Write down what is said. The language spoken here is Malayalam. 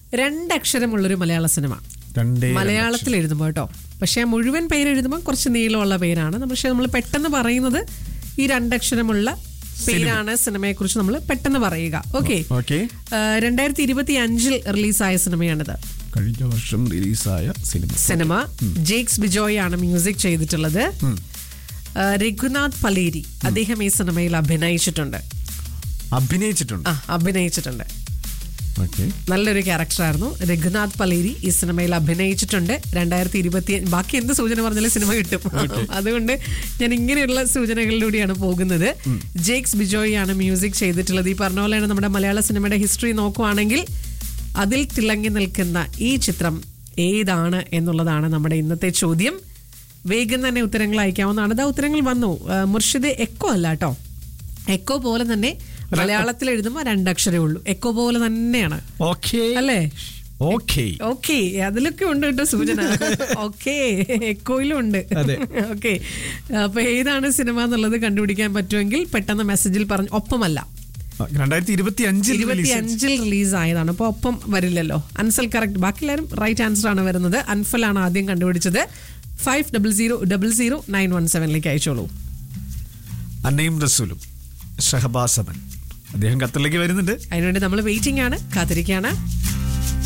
രണ്ടക്ഷരമുള്ളൊരു മലയാള സിനിമ രണ്ടേ മലയാളത്തിൽ എഴുതുമ്പോൾ കേട്ടോ പക്ഷേ ആ മുഴുവൻ പേര് എഴുതുമ്പോൾ കുറച്ച് നീളമുള്ള പേരാണ് പക്ഷെ നമ്മൾ പെട്ടെന്ന് പറയുന്നത് ഈ രണ്ടക്ഷരമുള്ള പേരാണ് സിനിമയെക്കുറിച്ച് നമ്മൾ പെട്ടെന്ന് പറയുക ഓക്കെ ഓക്കെ രണ്ടായിരത്തി ഇരുപത്തി അഞ്ചിൽ റിലീസായ സിനിമയാണിത് കഴിഞ്ഞ വർഷം റിലീസായ സിനിമ സിനിമ ജേക്സ് ബിജോയ് ആണ് മ്യൂസിക് ചെയ്തിട്ടുള്ളത് ആ, രഘുനാഥ് പലേരി അദ്ദേഹം ഈ സിനിമയിൽ അഭിനയിച്ചിട്ടുണ്ട് അഭിനയിച്ചിട്ടുണ്ട് ആ അഭിനയിച്ചിട്ടുണ്ട് ഓക്കെ നല്ലൊരു ക്യാരക്ടറായിരുന്നു രഘുനാഥ് പലേരി ഈ സിനിമയിൽ അഭിനയിച്ചിട്ടുണ്ട് രണ്ടായിരത്തി ഇരുപത്തി ബാക്കി എന്ത് സൂചന പറഞ്ഞാലും സിനിമ കിട്ടും അതുകൊണ്ട് ഞാൻ ഇങ്ങനെയുള്ള സൂചനകളിലൂടെയാണ് പോകുന്നത് ജേക്സ് ബിജോയ് ആണ് മ്യൂസിക് ചെയ്തിട്ടുള്ളത് ഈ പറഞ്ഞ പോലെയാണ് നമ്മുടെ മലയാള സിനിമയുടെ ഹിസ്റ്ററി നോക്കുവാണെങ്കിൽ അതിൽ തിളങ്ങി നിൽക്കുന്ന ഈ ചിത്രം ഏതാണ് എന്നുള്ളതാണ് നമ്മുടെ ഇന്നത്തെ ചോദ്യം വേഗം തന്നെ ഉത്തരങ്ങൾ അയക്കാവുന്നതാണ് ഇതാ ഉത്തരങ്ങൾ വന്നു ആ, മുർഷിദ് എക്കോ അല്ല കേട്ടോ എക്കോ പോലെ തന്നെ മലയാളത്തിൽ എഴുതുമ്പോൾ രണ്ടക്ഷരേ ഉള്ളൂ എക്കോ പോലെ തന്നെയാണ് ഓക്കെ അല്ലേ ഓക്കെ ഓക്കെ അതിലൊക്കെ ഉണ്ട് കേട്ടോ സൂചന ഓക്കെ എക്കോയിലും ഉണ്ട് അതെ. ഓക്കെ അപ്പൊ ഏതാണ് സിനിമ എന്നുള്ളത് കണ്ടുപിടിക്കാൻ പറ്റുമെങ്കിൽ പെട്ടെന്ന് മെസ്സേജിൽ പറഞ്ഞു ഒപ്പമല്ല രണ്ടായിരത്തി ഇരുപത്തി അഞ്ചിൽ ഇരുപത്തി അഞ്ചിൽ റിലീസ് ആയതാണ് അപ്പൊ ഒപ്പം വരില്ലല്ലോ അൻസൽ കറക്റ്റ് ബാക്കി എല്ലാവരും റൈറ്റ് ആൻസർ ആണ് വരുന്നത് അൻഫലാണ് ആദ്യം കണ്ടുപിടിച്ചത് five double zero double zero nine one സെവനിലേക്ക് അയച്ചോളൂ അന്നയും റസൂലും ഷഹബാസമൻ അദ്ദേഹം ഖത്തറിലേക്ക് വരുന്നുണ്ട് അതിനുവേണ്ടി നമ്മൾ വെയിറ്റിംഗ് ആണ് കാത്തിരിക്കുകയാണ്